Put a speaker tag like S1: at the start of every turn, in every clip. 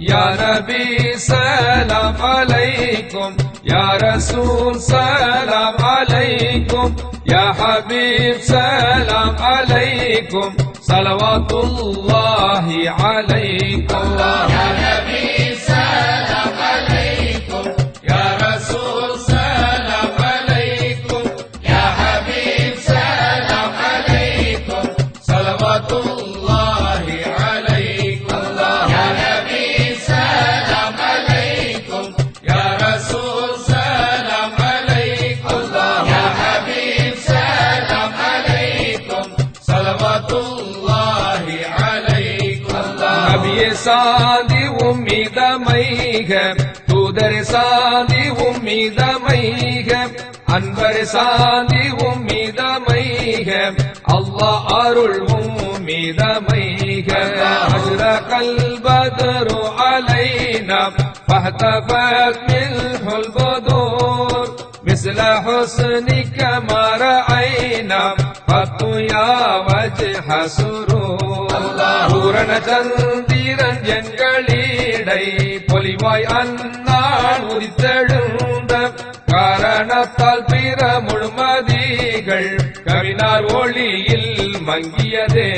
S1: يا نبي سلام عليكم يا رسول سلام عليكم يا حبيب سلام عليكم صلوات الله عليكم يا نبي سلام عليكم يا رسول سلام عليكم يا حبيب سلام عليكم صلوات الله عليكم يا نبي سلام عليكم يا رسول سلام عليكم يا حبيب سلام عليكم صلوات الله عليكم நபியே சாதி உம்மிதமைக தூதர் சாதி உம்மிதமைக அன்பர் சாதி உம்மிதமைக அல்லாஹ் அருள் உம்மிதமைக அஷ்ரகல் பத்ரு அலைனா فاهتفت منه البدور مثل حسنك ما رأينا قط يا وجه سرور பூரண சந்திரன் எங்களீடை பொலிவாய் அந்நாள் உதித்தெழுந்த காரணத்தால் பிற முழுமதிகள் கவினார் ஒளியில் மங்கியதே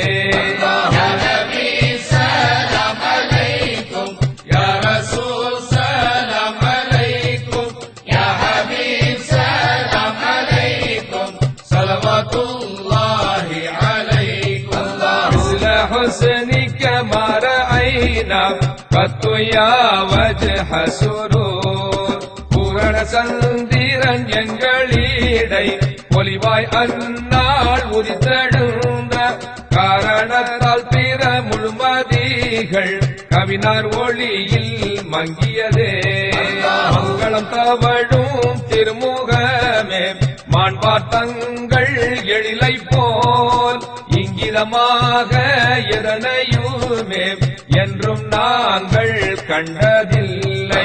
S1: يا رسول سلام عليكم يا حبيب سلام عليكم صلوات الله عليكم مثل حسنك ما رأينا قط يا وجه سرور பூரண சந்திரன் எங்களீடை பொலிவாய் அந்நாள் உதித்தெழுந்த காரணத்தால் பிற முழுமதிகள் கவினார் ஒளியில் மங்கியதே மங்களம் தவழும் திருமுகமே மாண்பார் தங்கள் எழிலை போல் இங்கிதமாக எதனையுமே என்றும் நாங்கள் கண்டதில்லை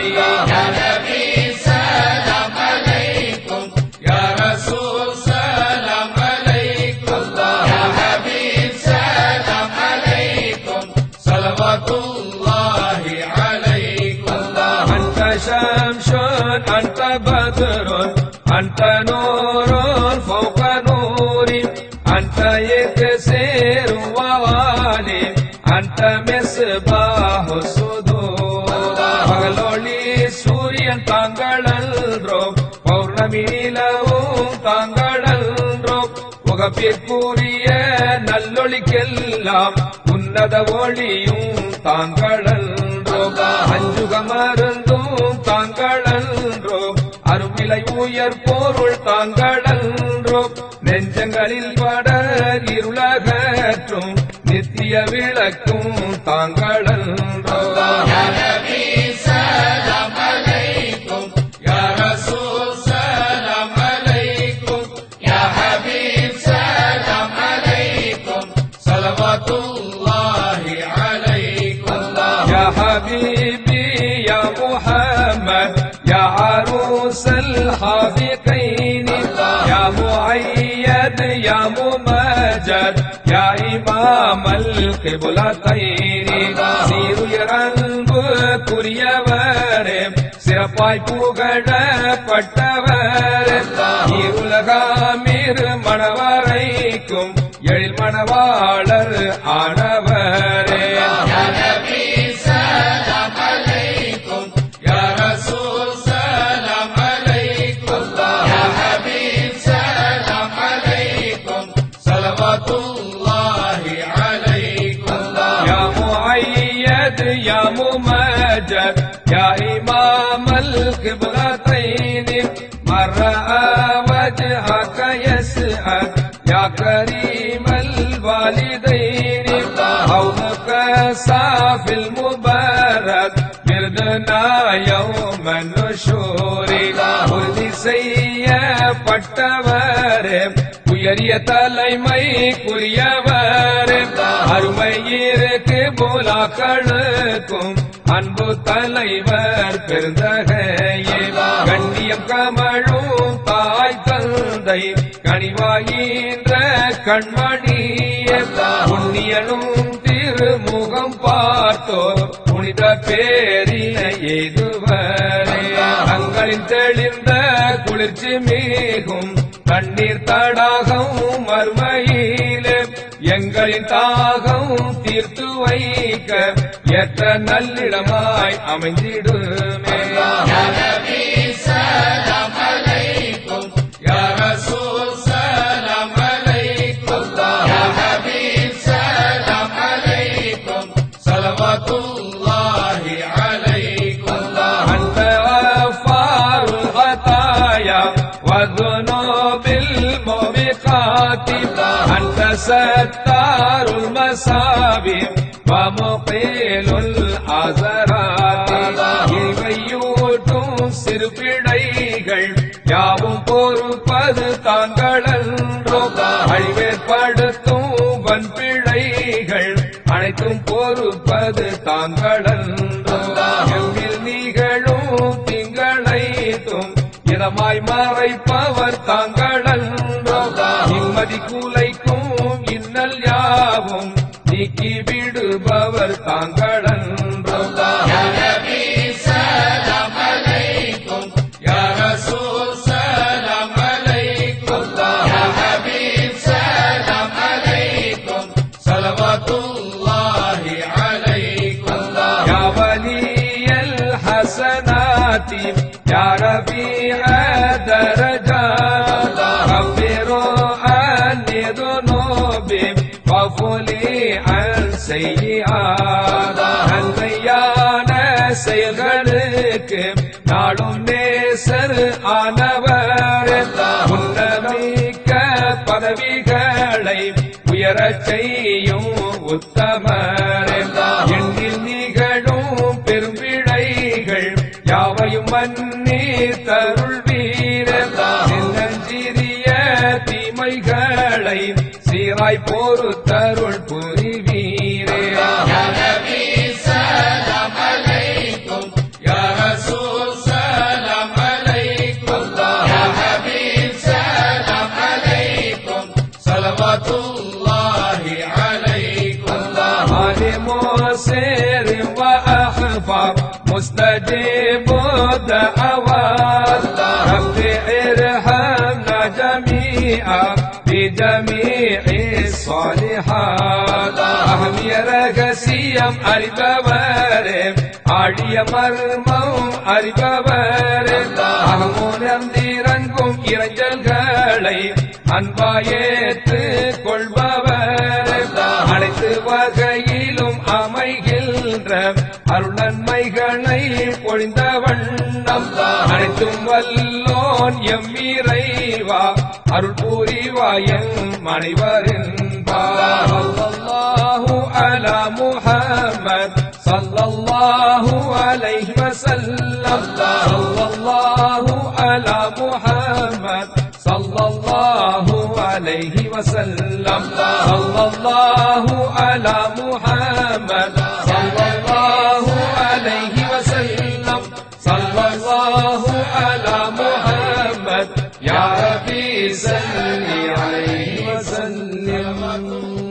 S1: يا رسول سلام عليكم يا حبيب سلام عليكم صلوات الله عليكم أنت شمس أنت بدر أنت نور فوق نوري أنت يكسر ووالي أنت مصباح الصدور பகலொளி சூரியன் தாங்களன்றோ பௌர்ணமி நிலவும் தாங்களன்றோ முகப்பிற்குரிய நல்லொளிக்கெல்லாம் உன்னத ஒளியும் தாங்களன்றோ அஞ்சுக மருந்தும் தாங்களன்றோ அருவிலை உயர் பொருள் தாங்களன்றோ நெஞ்சங்களில் பட இருளகற்றும் நித்திய விளக்கும் தாங்களன்றோ يا رسول سلام عليكم يا حبيب سلام عليكم صلوات الله عليكم يا حبيبي يا محمد يا عروس الحافقين يا مؤيد يا ممجد يا إمام القبلتين سير يرنبு குறியவரே சிறப்பாய் புகழப்பட்டவர் இருலகாமிரு மணவரைக்கும் எழில் மணவாளர் ஆனவரே يا رسول سلام عليكم يا حبيب سلام عليكم صلوات الله عليكم يا مؤيد يا ممجد يا إمام القبلتين من رأى وجهك يسأل يا كريم الوالدين حوضك صاف المبارك விருதுனா யௌம நுஷூரி உறுதி செய்யப்பட்டவரே உயரிய தலைமைக்குரியவரே அருமையிருக்கு போலாக்களுக்கும் அன்பு தலைவர் பெருந்தகையே கண்ணியம் கமழும் தாய் தந்தை கனிவாயின்ற கண்மணியே புண்ணியனும் திருமுகம் பார்த்தோர் புனித பேரினை எய்துவரே தங்களின் தெளிந்த குளிர்ச்சி மிகும் தண்ணீர் தடாகம் மறுமையிலே எங்களின் தாகம் தீர்த்து வைக்க ஏற்ற நல்லிடமாய் அமைந்திடுமே யா ரசூல் சலாம் அலைக்கும் யா ஹபீப் சலாம் அலைக்கும் ஸலவாத்துல்லாஹி அலைக்கும் அன்த غفار الخطايا والذنوب الموبقات أنت ستار المساوي ومقيل العذرات இவையூட்டும் சிறுபிழைகள் யாவும் பொறுப்பது தாங்களன்றோ அழிவேற்படுத்தும் வன்பிழைகள் அனைத்தும் பொறுப்பது தாங்களன்றோ எவ்வில் நிகழும் திங்களைத்தும் இதமாய் மறைப்பவர் தாங்களன்றோ நிம்மதி குலைக்கும் இன்னல் யாவும் நீக்கி விடுபவர் தாங்களன்றோ யா ரசூல் சலாம் அலைக்கும் யா ஹபீப் சலாம் அலைக்கும் ஸலவாத்துல்லாஹி அலைக்கும் யா வலியல் ஹஸனாத்தி யா ரஃபீஅ درجات غفروا عني ذنوبي وفلي عن سيئات நன்மையான செயல்களுக்கு நாளும் நேசர் ஆனவர் உன்னமிக்க பதவிகளை உயரச் செய்யும் உத்தமர் எண்ணில் நிகழும் பெரும்பிழைகள் யாவையும் மன்னி தருள் வீர சின்னஞ்சிறிய தீமைகளை சீராய் பொறுத்தருள் புரிவீரே யா ரசூல் சலாம் அலைக்கும் யா ஹபீப் சலாம் அலைக்கும் ஸலவாத்துல்லாஹி அலைக்கும் ஆலி موسر وأخفر مستجيب الدعوات رب ارحمنا جميعا بجميع الصالحات அகமிய ரகசியம் அறிபவரே ஆடிய மர்மம் அறிபவரே அகமுணர்ந்திறங்கும் இறைஞ்சல்களை அன்பாயேற்று கொள்பவரே அனைத்து வகையிலும் அமைகின்ற அருள் நன்மைகளை பொழிந்த வண்ணம் அனைத்தும் வல்லோன் எம் இறைவா அருள் புரிவாயன் மனைவரின் சல்லல்லாஹு அலா முஹம்மத் சல்லல்லாஹு அலைஹி வஸல்லம் சல்லல்லாஹு அலா முஹம்மத் சல்லல்லாஹு அலைஹி வஸல்லம் சல்லல்லாஹு அலா முஹம்மத் சல்லல்லாஹு அலைஹி வஸல்லம் சல்லல்லாஹு அலா முஹம்மத் யா ரபி ஸல்லி அலைஹி வஸல்லம்